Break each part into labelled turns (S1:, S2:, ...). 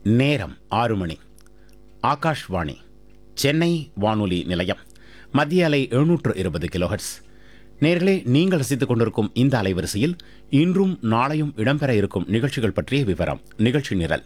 S1: நேரம் ஆறு மணி ஆகாஷ்வாணி சென்னை வானொலி நிலையம் மத்திய அலை எழுநூற்று இருபது கிலோஹெட்ஸ் நேர்களே நீங்கள் ரசித்துக் கொண்டிருக்கும் இந்த அலைவரிசையில் இன்றும் நாளையும் இடம்பெற இருக்கும் நிகழ்ச்சிகள் பற்றிய விவரம் நிகழ்ச்சி நிரல்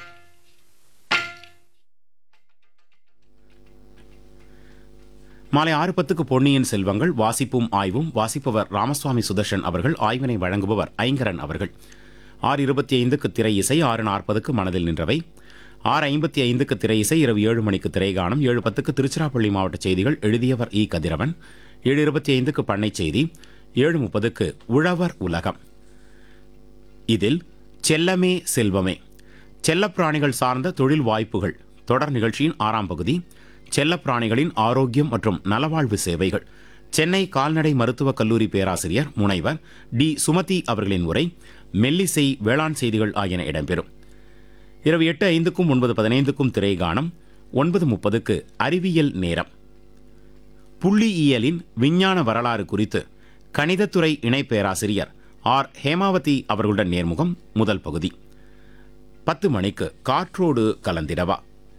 S1: மாலை ஆறு பத்துக்கு பொன்னியின் செல்வங்கள் வாசிப்பும் ஆய்வும் வாசிப்பவர் ராமசுவாமி சுதர்ஷன் அவர்கள் ஆய்வினை வழங்குபவர் ஐங்கரன் அவர்கள் ஆறு இருபத்தி ஐந்துக்கு திரை இசை ஆறு நாற்பதுக்கு மனதில் நின்றவை ஆறு ஐம்பத்தி ஐந்துக்கு திரை இசை இரவு ஏழு மணிக்கு திரைகாணும் ஏழு பத்துக்கு திருச்சிராப்பள்ளி மாவட்ட செய்திகள் எழுதியவர் இ கதிரவன் ஏழு இருபத்தி ஐந்துக்கு பண்ணை செய்தி ஏழு முப்பதுக்கு உழவர் உலகம் இதில் செல்லமே செல்வமே செல்லப்பிராணிகள் சார்ந்த தொழில் வாய்ப்புகள் தொடர் நிகழ்ச்சியின் ஆறாம் பகுதி செல்லப்பிராணிகளின் ஆரோக்கியம் மற்றும் நலவாழ்வு சேவைகள் சென்னை கால்நடை மருத்துவக் கல்லூரி பேராசிரியர் முனைவர் டி சுமதி அவர்களின் உரை மெல்லிசை வேளாண் செய்திகள் ஆகியன இடம்பெறும் இரவு எட்டு ஐந்துக்கும் ஒன்பது பதினைந்துக்கும் திரைகாணம் ஒன்பது முப்பதுக்கு அறிவியல் நேரம் புள்ளியியலின் விஞ்ஞான வரலாறு குறித்து கணிதத்துறை இணை பேராசிரியர் ஆர் ஹேமாவதி அவர்களுடன் நேர்முகம் முதல் பகுதி பத்து மணிக்கு காற்றோடு கலந்திடவா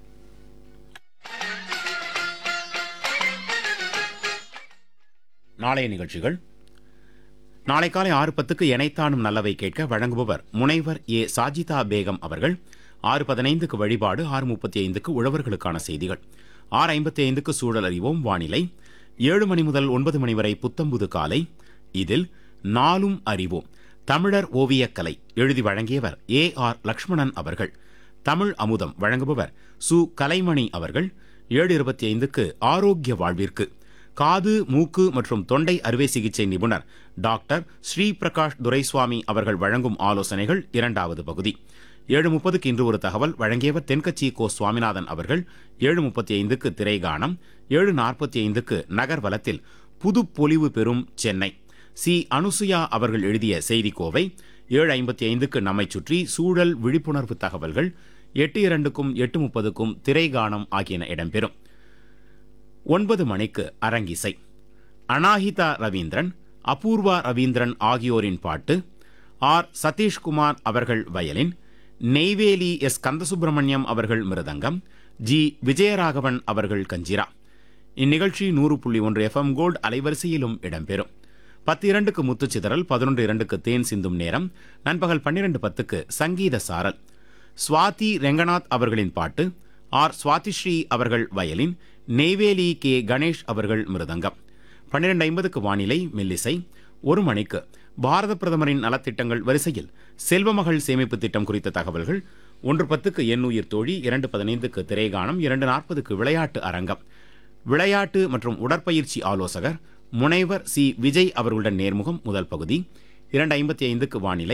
S1: நாளைய நிகழ்ச்சிகள் நாளை காலை ஆறு பத்துக்கு எனைத்தானும் நல்லவை கேட்க வழங்குபவர் முனைவர் ஏ சாஜிதா பேகம் அவர்கள் ஆறு பதினைந்துக்கு வழிபாடு ஆறு முப்பத்தி ஐந்துக்கு உழவர்களுக்கான செய்திகள் ஆறு ஐம்பத்தி ஐந்துக்கு சூழல் அறிவோம் வானிலை ஏழு மணி முதல் ஒன்பது மணி வரை புத்தம்புது காலை இதில் நாளும் அறிவோம் தமிழர் ஓவியக்கலை எழுதி வழங்கியவர் ஏ ஆர் லக்ஷ்மணன் அவர்கள் தமிழ் அமுதம் வழங்குபவர் சு கலைமணி அவர்கள் ஏழு இருபத்தி ஐந்துக்கு ஆரோக்கிய வாழ்விற்கு காது மூக்கு மற்றும் தொண்டை அறுவை சிகிச்சை நிபுணர் டாக்டர் ஸ்ரீ பிரகாஷ் துரைசுவாமி அவர்கள் வழங்கும் ஆலோசனைகள் இரண்டாவது பகுதி ஏழு முப்பதுக்கு இன்று ஒரு தகவல் வழங்கியவர் தென்கட்சி கோ சுவாமிநாதன் அவர்கள் ஏழு முப்பத்தி ஐந்துக்கு திரைகானம் ஏழு நாற்பத்தி ஐந்துக்கு நகர்வலத்தில் புது பொலிவு பெறும் சென்னை சி அனுசுயா அவர்கள் எழுதிய செய்திக்கோவை ஏழு ஐம்பத்தி ஐந்துக்கு நம்மை சுற்றி சூழல் விழிப்புணர்வு தகவல்கள் எட்டு இரண்டுக்கும் எட்டு முப்பதுக்கும் திரைகானம் ஆகியன இடம்பெறும் ஒன்பது மணிக்கு அரங்கிசை அனாஹிதா ரவீந்திரன் அபூர்வா ரவீந்திரன் ஆகியோரின் பாட்டு ஆர் சதீஷ்குமார் அவர்கள் வயலின் நெய்வேலி எஸ் கந்தசுப்பிரமணியம் அவர்கள் மிருதங்கம் ஜி விஜயராகவன் அவர்கள் கஞ்சிரா இந்நிகழ்ச்சி நூறு புள்ளி ஒன்று எஃப்எம் கோல்டு அலைவரிசையிலும் இடம்பெறும் பத்து இரண்டுக்கு முத்துச்சிதறல் பதினொன்று இரண்டுக்கு தேன் சிந்தும் நேரம் நண்பகல் பன்னிரண்டு பத்துக்கு சங்கீத சாரல் சுவாதி ரெங்கநாத் அவர்களின் பாட்டு ஆர் சுவாதிஸ்ரீ அவர்கள் வயலின் நெய்வேலி கே கணேஷ் அவர்கள் மிருதங்கம் பன்னிரண்டு ஐம்பதுக்கு வானிலை மெல்லிசை ஒரு மணிக்கு பாரத பிரதமரின் நலத்திட்டங்கள் வரிசையில் செல்வமகள் சேமிப்பு திட்டம் குறித்த தகவல்கள் ஒன்று பத்துக்கு எண்ணுயிர் தோழி இரண்டு பதினைந்துக்கு திரைகானம் இரண்டு நாற்பதுக்கு விளையாட்டு அரங்கம் விளையாட்டு மற்றும் உடற்பயிற்சி ஆலோசகர் முனைவர் சி விஜய் அவர்களுடன் நேர்முகம் முதல் பகுதி இரண்டு ஐம்பத்தி ஐந்துக்கு வானிலை